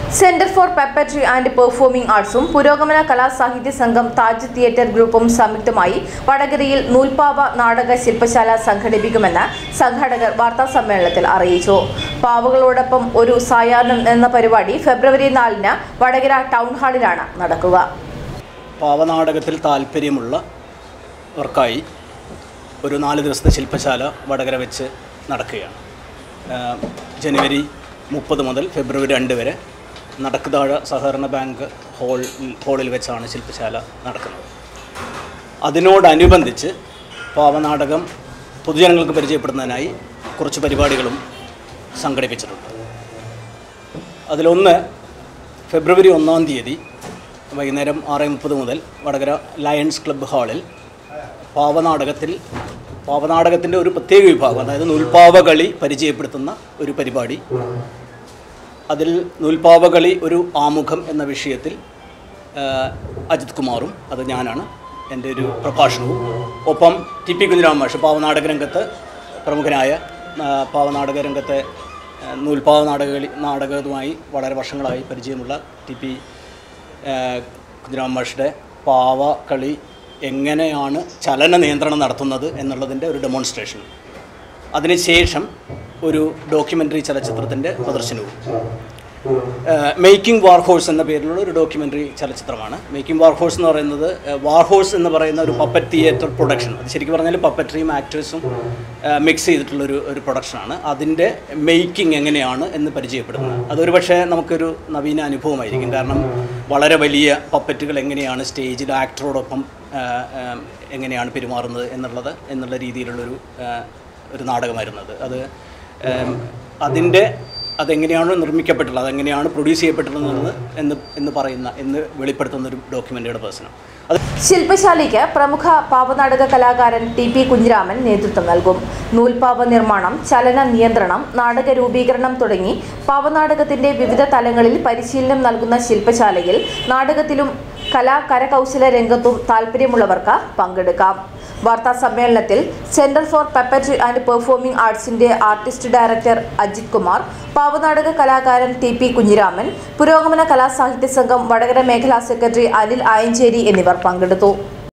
centre for puppetry and performing ആർട്സും പുരോഗമന കലാസാഹിത്യ സംഘം താജ് തിയേറ്റർ ഗ്രൂപ്പും സംയുക്തമായി വടകരയിൽ നൂൽപ്പാവ നാടക ശില്പശാല സംഘടിപ്പിക്കുമെന്ന് സംഘാടകർ വാർത്താ സമ്മേളനത്തിൽ അറിയിച്ചു പാവകളോടൊപ്പം ഒരു സായാഹ്നം എന്ന പരിപാടി ഫെബ്രുവരി നാലിന് വടകര ടൗൺ ഹാളിലാണ് നടക്കുക പാവനാടകത്തിൽ താല്പര്യമുള്ളവർക്കായി ഒരു നാല് ദിവസത്തെ ശില്പശാല വടകര വെച്ച് നടക്കുകയാണ് ആ, ജനുവരി മുപ്പത് മുതൽ ഫെബ്രുവരി രണ്ട് വരെ നടക്കുതാഴ സഹകരണ ബാങ്ക് ഹാൾ ഹാളിൽ വെച്ചാണ് ശില്പശാല നടക്കുന്നത് അതിനോടനുബന്ധിച്ച് പാവനാടകം പൊതുജനങ്ങൾക്ക് പരിചയപ്പെടുന്നതിനായി കുറച്ച് പരിപാടികളും സംഘടിപ്പിച്ചിട്ടുണ്ട് അതിലൊന്ന് ഫെബ്രുവരി ഒന്നാം തീയതി വൈകുന്നേരം ആറ് മുപ്പത് മുതൽ വടകര ലയൺസ് ക്ലബ്ബ് ഹാളിൽ പാവനാടകത്തിൽ പാവനാടകത്തിൻ്റെ ഒരു പ്രത്യേക വിഭാഗം അതായത് നൂൽപ്പാവകളി പരിചയപ്പെടുത്തുന്ന ഒരു പരിപാടി അതിൽ നൂൽപ്പാവകളി ഒരു ആമുഖം എന്ന വിഷയത്തിൽ ആ, അജിത് കുമാറും അത് ഞാനാണ് എൻ്റെ ഒരു പ്രഭാഷണവും ഒപ്പം ടി പി കുഞ്ഞിരാമ മാഷ് പാവനാടക രംഗത്ത് പ്രമുഖനായ ആ, പാവനാടക രംഗത്തെ ആ, നൂൽപ്പാവ നാടകളി നാടകവുമായി വളരെ വർഷങ്ങളായി പരിചയമുള്ള ടി പി കുഞ്ഞിരാമ മാഷിൻ്റെ പാവ കളി എങ്ങനെയാണ് ചലന നിയന്ത്രണം നടത്തുന്നത് എന്നുള്ളതിൻ്റെ ഒരു ഡെമോൺസ്ട്രേഷൻ അതിനുശേഷം ഒരു ഡോക്യുമെൻ്ററി ചലച്ചിത്രത്തിൻ്റെ പ്രദർശനവും മേക്കിംഗ് വാർ ഹോഴ്സ് എന്ന പേരിലുള്ള ഒരു ഡോക്യുമെൻ്ററി ചലച്ചിത്രമാണ് മേക്കിംഗ് വാർ ഹോഴ്സ് എന്ന് പറയുന്നത് വാർ ഹോഴ്സ് എന്ന് പറയുന്ന ഒരു പപ്പറ്റ് തിയേറ്റർ പ്രൊഡക്ഷൻ അത് ശരിക്കും പറഞ്ഞാൽ പപ്പറ്ററിയും ആക്ടേഴ്സും മിക്സ് ചെയ്തിട്ടുള്ളൊരു ഒരു പ്രൊഡക്ഷനാണ് അതിൻ്റെ മേക്കിംഗ് എങ്ങനെയാണ് എന്ന് പരിചയപ്പെടുന്നത് അതൊരു പക്ഷേ നമുക്കൊരു നവീന അനുഭവമായിരിക്കും കാരണം വളരെ വലിയ പപ്പറ്റുകൾ എങ്ങനെയാണ് സ്റ്റേജിൽ ആക്ടറോടൊപ്പം ആ, ആ, എങ്ങനെയാണ് പെരുമാറുന്നത് എന്നുള്ളത് എന്നുള്ള രീതിയിലുള്ളൊരു ആ, ഒരു നാടകമായിരുന്നത് അത് ഏം, അതിൻ്റെ അതെങ്ങനെയാണ് നിർമ്മിക്കപ്പെട്ടുള്ളത് അതെങ്ങനെയാണ് പ്രൊഡ്യൂസ് ചെയ്യപ്പെട്ടിട്ടുള്ളത് എന്ന് എന്ന് പറയുന്ന എന്ന് വെളിപ്പെടുത്തുന്ന ഒരു ഡോക്യുമെൻ്ററിയുടെ പേഴ്സണാണ് അത് ശില്പശാലയ്ക്ക് പ്രമുഖ പാവനാടക കലാകാരൻ ടി പി കുഞ്ഞിരാമൻ നേതൃത്വം നൽകും നൂൽപാവ നിർമ്മാണം ചലന നിയന്ത്രണം നാടക രൂപീകരണം തുടങ്ങി പാവനാടകത്തിന്റെ വിവിധ തലങ്ങളിൽ പരിശീലനം നൽകുന്ന ശില്പശാലയിൽ നാടകത്തിലും കലാ കരകൗശല രംഗത്തും താല്പര്യമുള്ളവർക്ക് പങ്കെടുക്കാം വാർത്താ സമ്മേളനത്തിൽ centre for puppetry and performing ആർട്സിന്റെ ആർട്ടിസ്റ്റ് ഡയറക്ടർ അജിത് കുമാർ പാവനാടക കലാകാരൻ ടി പി കുഞ്ഞിരാമൻ പുരോഗമന കലാസാഹിത്യ സംഘം വടകര മേഖലാ സെക്രട്ടറി അനിൽ ആയഞ്ചേരി എന്നിവർ പങ്കെടുത്തു